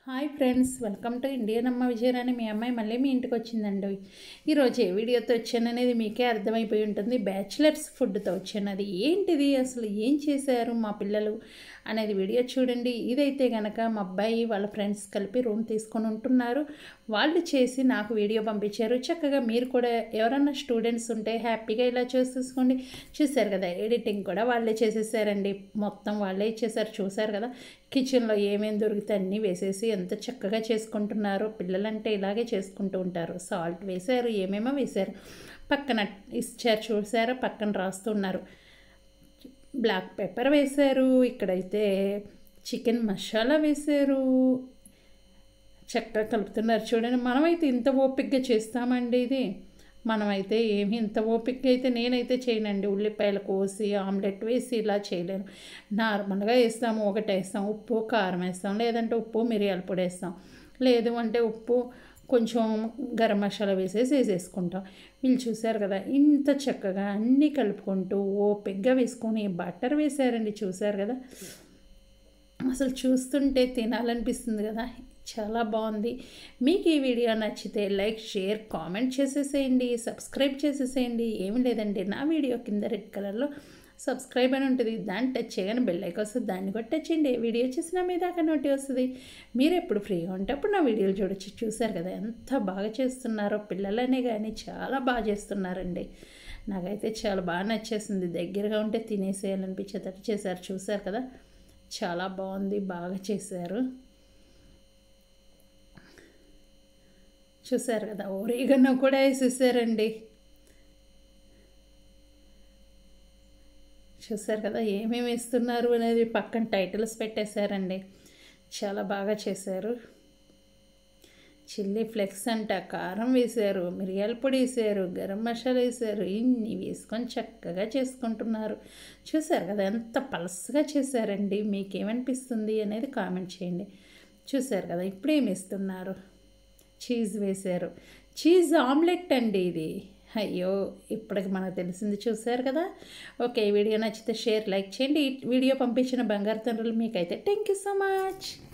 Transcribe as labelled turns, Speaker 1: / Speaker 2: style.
Speaker 1: hi friends welcome to Indian అమ్మ విజయరాణి మీ అమ్మాయి మళ్ళీ మీ ఇంటికి వచ్చిందండి ఈరోజు ఏ వీడియోతో వచ్చాననేది మీకే అర్థమైపోయి ఉంటుంది బ్యాచిలర్స్ ఫుడ్తో వచ్చాను అది ఏంటిది అసలు ఏం చేశారు మా పిల్లలు అనేది వీడియో చూడండి ఇదైతే గనక మా అబ్బాయి వాళ్ళ ఫ్రెండ్స్ కలిపి రూమ్ తీసుకొని ఉంటున్నారు వాళ్ళు చేసి నాకు వీడియో పంపించారు చక్కగా మీరు కూడా ఎవరన్నా స్టూడెంట్స్ ఉంటే హ్యాపీగా ఇలా చూసేసుకోండి చూశారు కదా ఎడిటింగ్ కూడా వాళ్ళే చేసేసారండి మొత్తం వాళ్ళే ఇచ్చేసారు చూశారు కదా కిచెన్లో ఏమేమి దొరికితే అన్నీ వేసేసి ఎంత చక్కగా చేసుకుంటున్నారో పిల్లలంటే ఇలాగే చేసుకుంటూ ఉంటారు సాల్ట్ వేశారు ఏమేమో వేశారు పక్కన ఇచ్చారు చూసారా పక్కన రాస్తున్నారు బ్లాక్ పెప్పర్ వేశారు ఇక్కడైతే చికెన్ మసాలా వేశారు చక్కగా కలుపుతున్నారు చూడండి మనమైతే ఇంత ఓపికగా చేస్తామండి ఇది మనమైతే ఏమి ఇంత ఓపిక అయితే నేనైతే చేయనండి ఉల్లిపాయలు కోసి ఆమ్లెట్ వేసి ఇలా చేయలేను నార్మల్గా వేస్తాము ఒకటి వేస్తాం ఉప్పు కారం వేస్తాం లేదంటే ఉప్పు మిరియాల పొడి వేస్తాం లేదు అంటే ఉప్పు కొంచెం గరం మసాలా వేసేసి వేసేసుకుంటాం వీళ్ళు చూశారు కదా ఇంత చక్కగా అన్నీ కలుపుకుంటూ ఓపిగ్గా వేసుకొని బటర్ వేశారండి చూశారు కదా అసలు చూస్తుంటే తినాలనిపిస్తుంది కదా చాలా బాగుంది మీకు ఈ వీడియో నచ్చితే లైక్ షేర్ కామెంట్ చేసేసేయండి సబ్స్క్రైబ్ చేసేసేయండి ఏమి లేదండి నా వీడియో కింద రెడ్ కలర్లో సబ్స్క్రైబ్ అని ఉంటుంది దాన్ని టచ్ చేయగానే బెల్ ఐకాన్ వస్తుంది దాన్ని కూడా టచ్ చేయండి వీడియో చేసినా మీ దాకా నోటి వస్తుంది మీరు ఎప్పుడు ఫ్రీగా ఉంటే అప్పుడు నా వీడియోలు చూడొచ్చు చూసారు కదా ఎంత బాగా చేస్తున్నారో పిల్లలనే కానీ చాలా బాగా చేస్తున్నారండి నాకైతే చాలా బాగా నచ్చేసింది దగ్గరగా ఉంటే తినేసేయాలనిపించేటట్టు చేశారు చూసారు కదా చాలా బాగుంది బాగా చేశారు చూసారు కదా ఓరిగన్ను కూడా వేసేసారండి చూసారు కదా ఏమేమి ఇస్తున్నారు అనేది పక్కన టైటిల్స్ పెట్టేశారండి చాలా బాగా చేశారు చిల్లీ ఫ్లెక్స్ అంట కారం వేశారు మిరియాల పొడి వేసారు గరం మసాలా వేసారు ఇన్ని వేసుకొని చక్కగా చేసుకుంటున్నారు చూసారు కదా ఎంత పలసగా చేశారండి మీకేమనిపిస్తుంది అనేది కామెంట్ చేయండి చూసారు కదా ఇప్పుడు ఏమి ఇస్తున్నారు చీజ్ వేశారు చీజ్ ఆమ్లెట్ అండి ఇది అయ్యో ఇప్పటికి మనకు తెలిసింది చూసారు కదా ఓకే ఈ వీడియో నచ్చితే షేర్ లైక్ చేయండి ఈ వీడియో పంపించిన బంగారు తండ్రులు మీకైతే థ్యాంక్ యూ సో మచ్